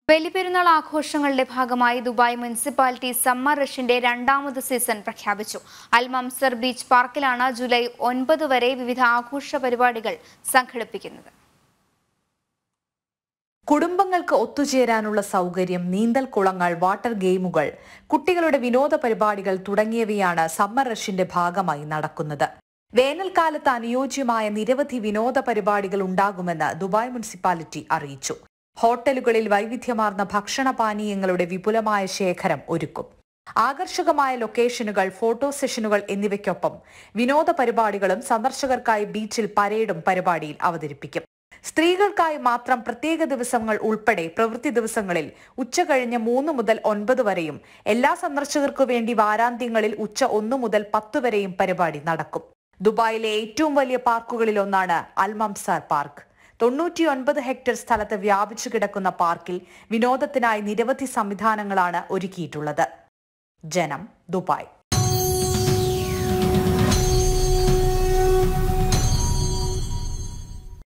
ബലിപെരുന്നാൾ ആഘോഷങ്ങളുടെ ഭാഗമായി Dubai municipality summer റഷിന്റെ രണ്ടാമത് സീസൺ പ്രഖ്യാപിച്ചു അൽ മംസർ ബീച്ച് പാർക്കിലാണ് ജൂലൈ ഒൻപത് വരെ വിവിധ ആഘോഷ പരിപാടികൾ സംഘടിപ്പിക്കുന്നത് കുടുംബങ്ങൾക്ക് ഒത്തുചേരാനുള്ള സൗകര്യം നീന്തൽ കുളങ്ങൾ വാട്ടർ ഗെയിമുകൾ കുട്ടികളുടെ വിനോദ പരിപാടികൾ തുടങ്ങിയവയാണ് സമ്മർ റഷിന്റെ ഭാഗമായി നടക്കുന്നത് വേനൽക്കാലത്ത് അനുയോജ്യമായ നിരവധി വിനോദ പരിപാടികൾ ഉണ്ടാകുമെന്ന് ദുബായ് മുനിസിപ്പാലിറ്റി അറിയിച്ചു ഹോട്ടലുകളിൽ വൈവിധ്യമാർന്ന ഭക്ഷണപാനീയങ്ങളുടെ വിപുലമായ ശേഖരം ഒരുക്കും ആകർഷകമായ ലൊക്കേഷനുകൾ ഫോട്ടോ സെഷനുകൾ എന്നിവയ്ക്കൊപ്പം വിനോദ പരിപാടികളും സന്ദർശകർക്കായി ബീച്ചിൽ പരേഡും പരിപാടിയിൽ അവതരിപ്പിക്കും സ്ത്രീകൾക്കായി മാത്രം പ്രത്യേക ദിവസങ്ങൾ ഉൾപ്പെടെ പ്രവൃത്തി ദിവസങ്ങളിൽ ഉച്ച കഴിഞ്ഞ് മൂന്ന് മുതൽ ഒൻപത് വരെയും എല്ലാ സന്ദർശകർക്കു വേണ്ടി വാരാന്ത്യങ്ങളിൽ ഉച്ച ഒന്ന് മുതൽ പത്ത് വരെയും പരിപാടി നടക്കും ദുബായിലെ ഏറ്റവും വലിയ പാർക്കുകളിൽ ഒന്നാണ് അൽമംസാർ പാർക്ക് തൊണ്ണൂറ്റിയൊൻപത് ഹെക്ടർ സ്ഥലത്ത് വ്യാപിച്ചു കിടക്കുന്ന പാർക്കിൽ വിനോദത്തിനായി നിരവധി സംവിധാനങ്ങളാണ് ഒരുക്കിയിട്ടുള്ളത് ജനം ദുബായ്